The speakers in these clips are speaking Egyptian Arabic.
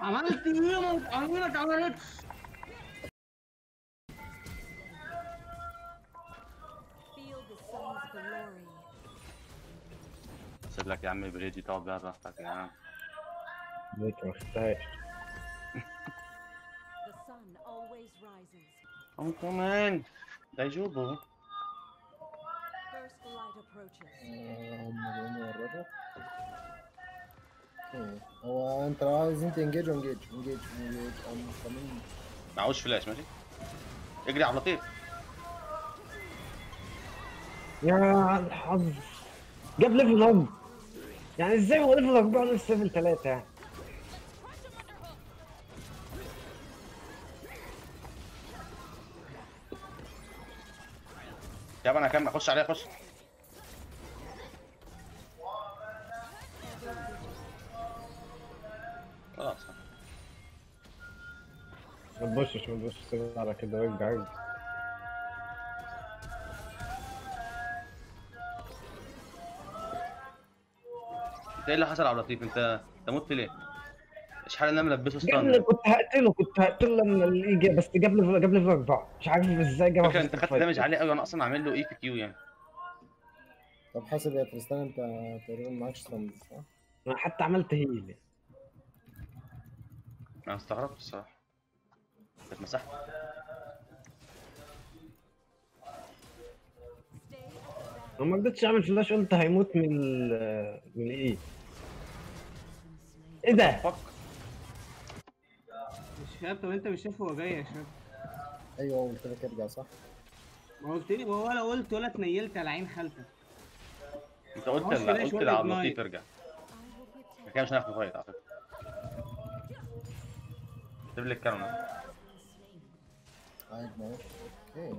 عملت ايه ما عمرك ما عملتش Feel the sun's glory. سيب لك يا عم بريدي تقعد بيها براحتك يا عم ليك ما خدتهاش The sun always rises. قوم كمان ده يجوبه First light approaches. هم جايين يقربوا اوكي هو انت لو عايزين تنجيج انجيج انجيج انجيج ام كمان معهوش فلاش ماشي اجري على لطيف يا الحظ جاب ليفل اب يعني ازاي هو ليفل 4 نفس ليفل 3 يعني يا انا كام اخش عليها اخش خلاص ما تبصش ما تبصش سيبها على كده رجع رجع انت ايه اللي حصل على لطيف انت انت مت ليه؟ ايش حال ان انا ملبسه جاب لي ستان كنت هقتله كنت هقتله لما يجي بس جاب لي جاب ليفل 4 مش عارف ازاي جابها فكرة في انت خدت الفايت. دامج عليه قوي انا اصلا عامل له اي في كيو يعني طب حاسب يا تريستان انت تقريبا معكش ستاندز صح؟ انا حتى عملت هيل انا استغربت الصراحه كانت مساحه Stay at the back. انا ما قدرتش اعمل فلاش قلت هيموت من ال من ايه ايه ده؟ فك مش شاب طب انت مش شايف هو جاي يا شاب ايوه قلت لك ارجع صح؟ ما قلت لي ولا قلت ولا اتنيلت على عين خالتك انت قلت معهوش لا فلاش قلت ولا لا إجنايت. لطيف ارجع I will protect كده مش هنعرف نفايت على فكره سيب لي الكارون عادي معاك اوكي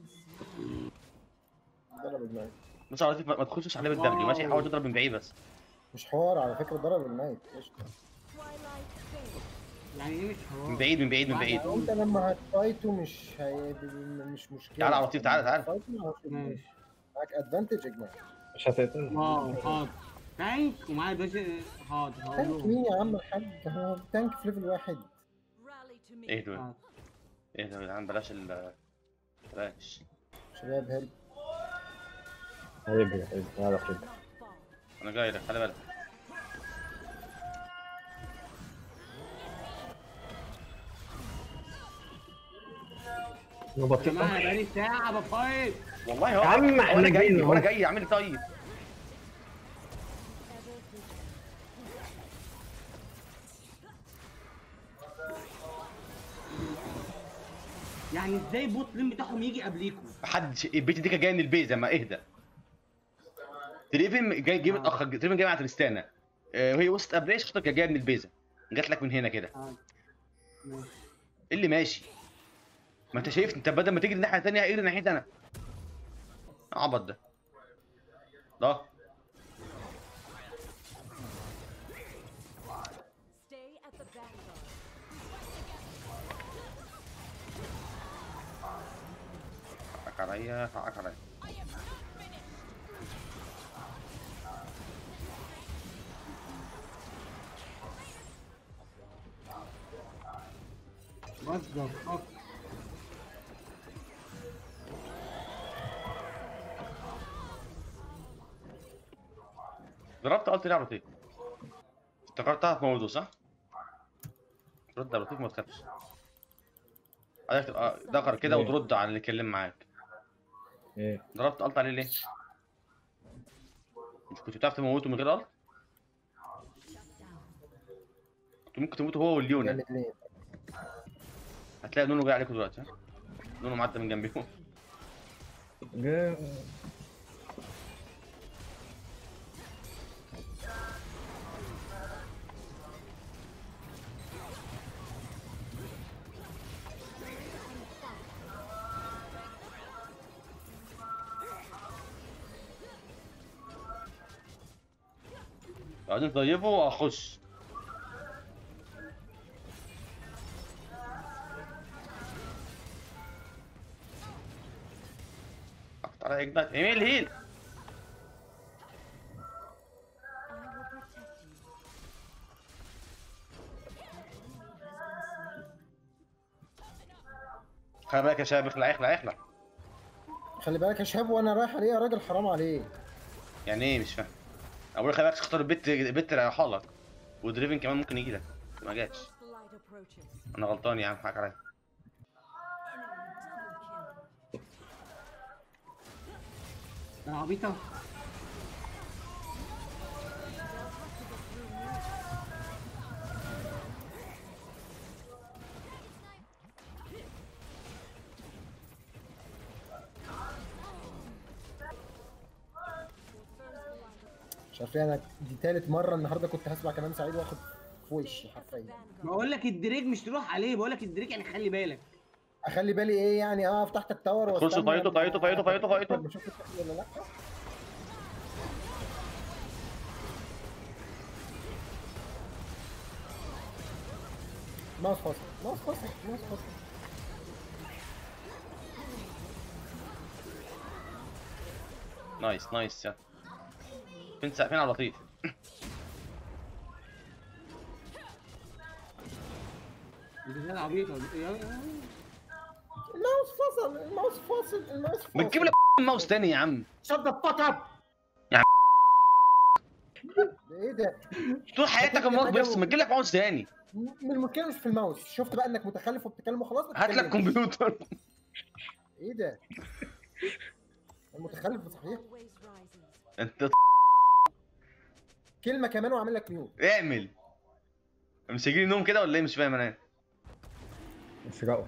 ضرب النايت بص على لطيف ما ما تخشش عليه بالدبليو ماشي حاول تضرب من بعيد بس مش حوار على فكره ضرب النايت قشطه twilight fade. يعني ايه مش من حوار بعيد من بعيد من بعيد انت لما هتفايته مش هي... مش مشكله تعالى على لطيف، تعالى، تعالى. هتفايته معاك ماشي معاك ادفانتج اجماع مش هتقتله اه حاضر تانك ومعايا دوج حاضر تانك هقول مين يا عم الحاج هو تانك في ليفل واحد Rally to me. ايه دول حاضر. ايه ده يا جدعان بلاش ال بلاش شباب هيلب هيجري هيجري على كده Fall. انا جاي لك خلي بالك انا يا بطيء جماعه أوي. بقالي ساعه بفايت والله هو يا عم احنا وانا جاي جايين أهو. وانا جاي اعمل إيه طيب Ever vigilant. يعني ازاي بوت لين بتاعهم يجي قبليكم محدش البيت دي كانت جايه من البيزا ما اهدى تريفن جاي جاي متاخر تريفن جاي مع تريستانا آه، وهي وسط ابريش خطك جايه من البيزا جات لك من هنا كده حاضر. ماشي ايه اللي ماشي ما انت شايف انت بدل ما تجري الناحيه الثانيه اجري ناحيه انا عبط ده ده Stay at the vanguard. حقك عليا حقك عليا وات ذا فاك ضربت قلت ليه على لطيف افتكرتها في موضوع صح؟ رد على لطيف ما تخافش عايزك تبقى دغر كده إيه. وترد على اللي اتكلم معاك ايه ضربت قلت عليه ليه؟ مش كنت بتعرف تموته من غير قلت؟ كنت ممكن تموته هو والليونا جامد ليه؟ هتلاقي نونو جاي عليكم دلوقتي ها؟ نونو معدي من جنبيهم جا- بعدين طيبه واخش اقطع على اجبات ايميل هيل I will protect you. خلي بالك يا شباب اخلع اخلع اخلع خلي بالك يا شهاب وانا رايح عليه يا راجل حرام عليك يعني ايه مش فاهم اقول خلي بالك تختار البت البت اللي رايحه لك ودريفن كمان ممكن يجي لك ما جاتش First light approaches. انا غلطان يا عم حقك عليا Enemy double kill. انا عبيطه مش عارف ايه انا دي تالت مره النهارده كنت هسمع كمان سعيد واخد في وشي حرفيا Vanguard. بقول لك الدريك مش تروح عليه بقول لك الدريك يعني خلي بالك اخلي بالي ايه يعني اقف تحت التاور خشوا واستنى فايتوا- لما- فايتوا- فايتوا- فايتوا- فايتوا. لما اشوف التحدي ولا لا ماوس فاصل ماوس فاصل ماوس فاصل نايس نايس يا فين سا... فين عبد اللطيف انت زي العبيطه يا- يا- الماوس فصل الماوس فاصل الماوس فاصل ما تجيب لك الماوس تاني يا عم شut the fuck up يا عم. ايه ده؟ طول حياتك الماوس بس ما تجيب لك ماوس تاني من المشكله مش في الماوس شفت بقى انك متخلف وبتتكلم وخلاص ما هات لك تتكلمش. كمبيوتر ايه ده؟ المتخلف صحيح Always rises. انت كلمه كمان واعمل لك ميوت اعمل مش هيجيلي نوم كده ولا ايه مش فاهم انا اسرقوا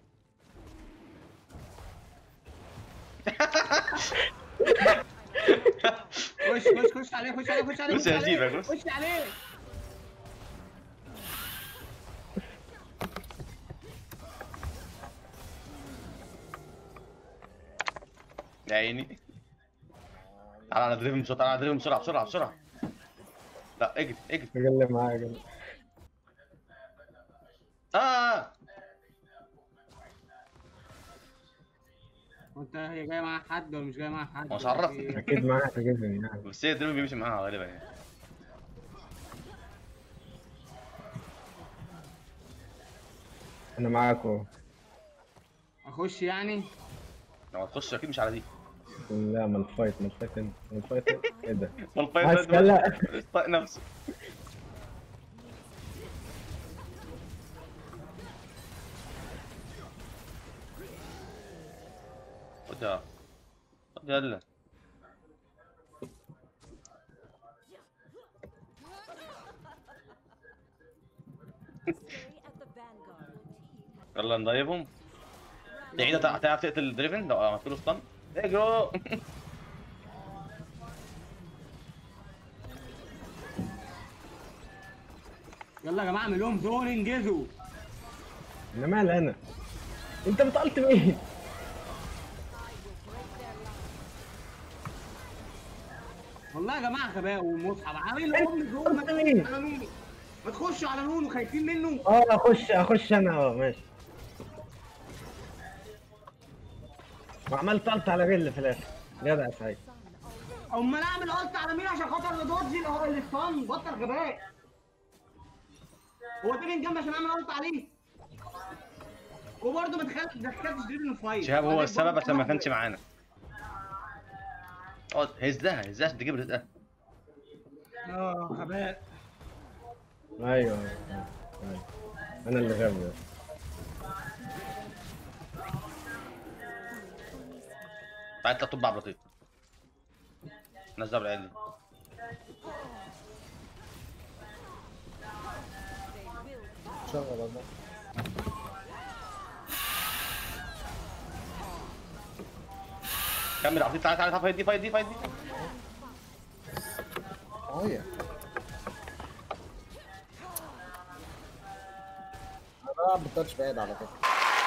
خش خش خش عليه خش عليه خش عليه بص خش يا عليه هسيبك، بص. خش عليه يا عيني تعالى على دريفن بسرعه تعالى على دريفن بسرعه بسرعه بسرعه لا اجري اجري الراجل اللي معايا جنب. اه هو انت هي جايه معاها حد ولا مش جايه معاها حد هو مش عرفني. إيه؟ اكيد معايا تجيبني يعني بس هي دريفن بيمشي معاها غالبا يعني انا معاك اهو اخش يعني لو هتخش اكيد مش على دي لا ما الفايت ما الفايت انت ما الفايت انت. ايه ده الفايت عايز ده كلا طاق نفسه خد يا خد يلا Stay at the vanguard. يلا نضيفهم تعيد تعرف تقتل دريفن لو عملت له ستان اجروا يلا يا جماعه اعمل لهم زون انجزوا انا مالي انا انت بتقلت مين والله يا جماعه غباء ومصحف عامل لهم زون ما أنت مين؟ تخشوا على نونو ما تخشوا على نونو خايفين منه اه اخش اخش انا اه ماشي وعملت الت على رجل في الاخر جدع يا سعيد امال اعمل قلت على مين عشان خاطر ندوزي اللي هو الاسطان بطل غباء هو ده من جنب عشان اعمل قلت عليه وبرضه ما دخلتش دخلتش دريبل الفايت شهاب هو السبب عشان ما كانش معانا اقعد هزها هزها عشان تجيب رزقها اه غباء ايوه أيوة، أيوة. انا اللي غبي بس. تعالى انت طب عبد اللطيف نزل بالعيال دي شغل الله كمل عبد اللطيف تعالى تعالى تعالى فايت دي فايت دي فايت دي اه انا بلعب بالتاتش باد على فكره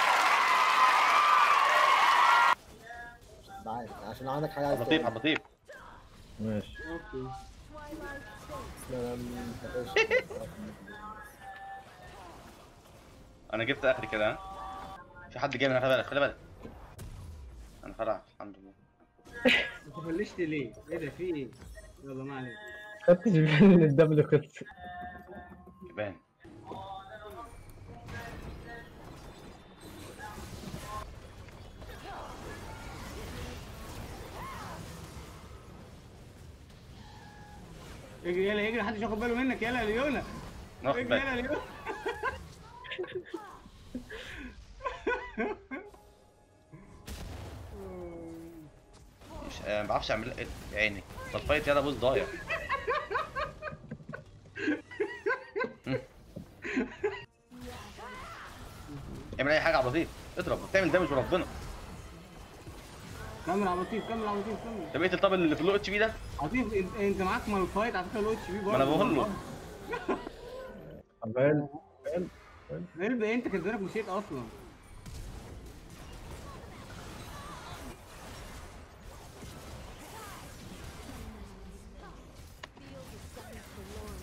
عشان تبقى عارف عشان لو عندك حاجه عايز عبد اللطيف تقولها. عبد اللطيف ماشي اوكي لا، لا، ما تبقاش. انا جبت اخري كده ها في حد جاي من خلي بالك خلي بالك انا خلعت الحمد لله انت فلشت ليه؟ ايه ده في ايه؟ يلا ما عليك خدتش بالي ان الدبل خلص يبان اجري يلا اجري محدش ياخد باله منك يلا يا ليونا ناخد اجري بالك يلا يا ليونا مش آه، ما بعرفش اعمل إيه، عيني طفيت يلا بوز ضايع اعمل اي حاجه على لطيف اضرب بتعمل دامج وربنا كمل على لطيف كمل على لطيف كمل طب ايه الطب اللي في اللو اتش بي ده لطيف انت, انت معاك مال فايت على فكره لو اتش بي ما انا بقول له عمال قلب انت كدبانك مشيت اصلا Feel the sun's forlorn.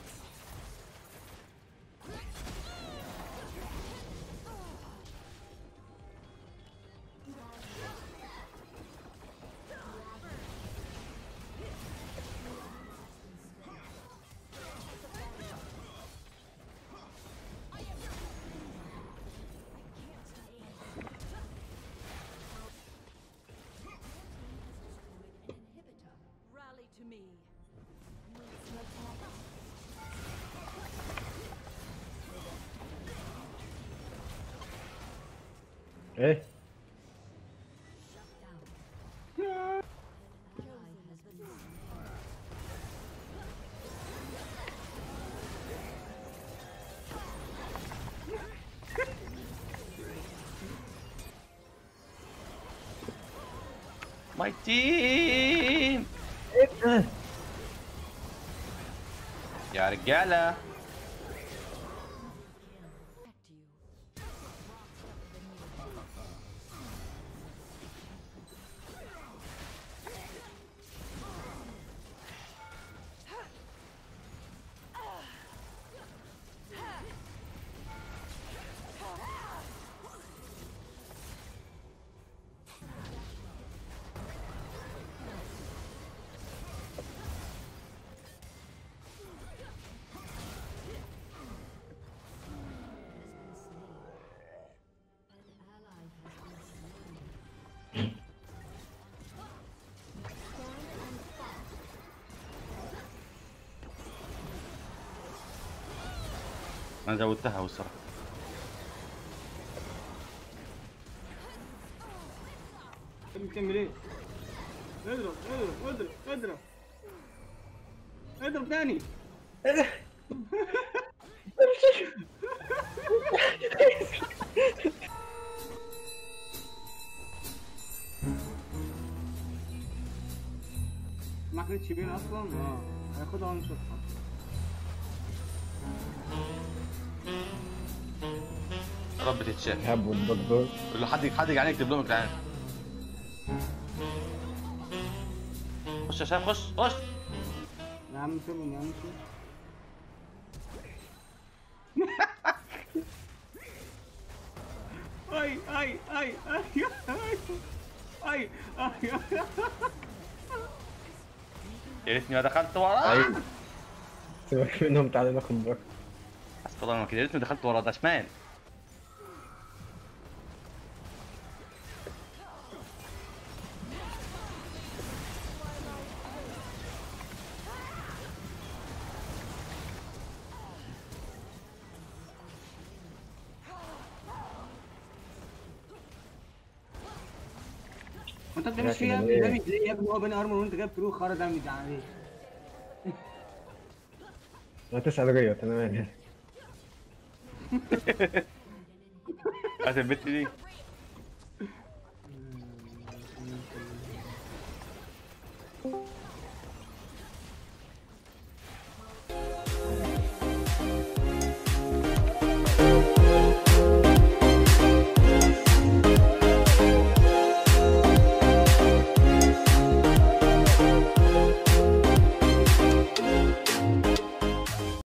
Rally to me. ايه ماي تيم ايه ده يا رجاله Protect you. انا زودتها والصراحه انت بتعمل ايه؟ اضرب اضرب اضرب اضرب اضرب تاني معاك ريتش بين اصلا اه هياخدها وان شوت يا رب تتشاف هب والدكتور قول له حد حد يعني يكتب لهم يا جدعان خش يا شباب خش خش يا عم سيبهم يا عم سيبهم اي اي اي اي اي اي اي يا ريتني ما دخلت وراه اي سيبك منهم تعالى ناخد برك حسب الله كده يا ريتني دخلت وراه ده شمال انت بتعمل لكن فيها ليه؟ دامج ليه يا ابني هو بني ارمور وانت جايب فلو خرا دامج عليه ما تسأل ريوت انا مالي هات البت دي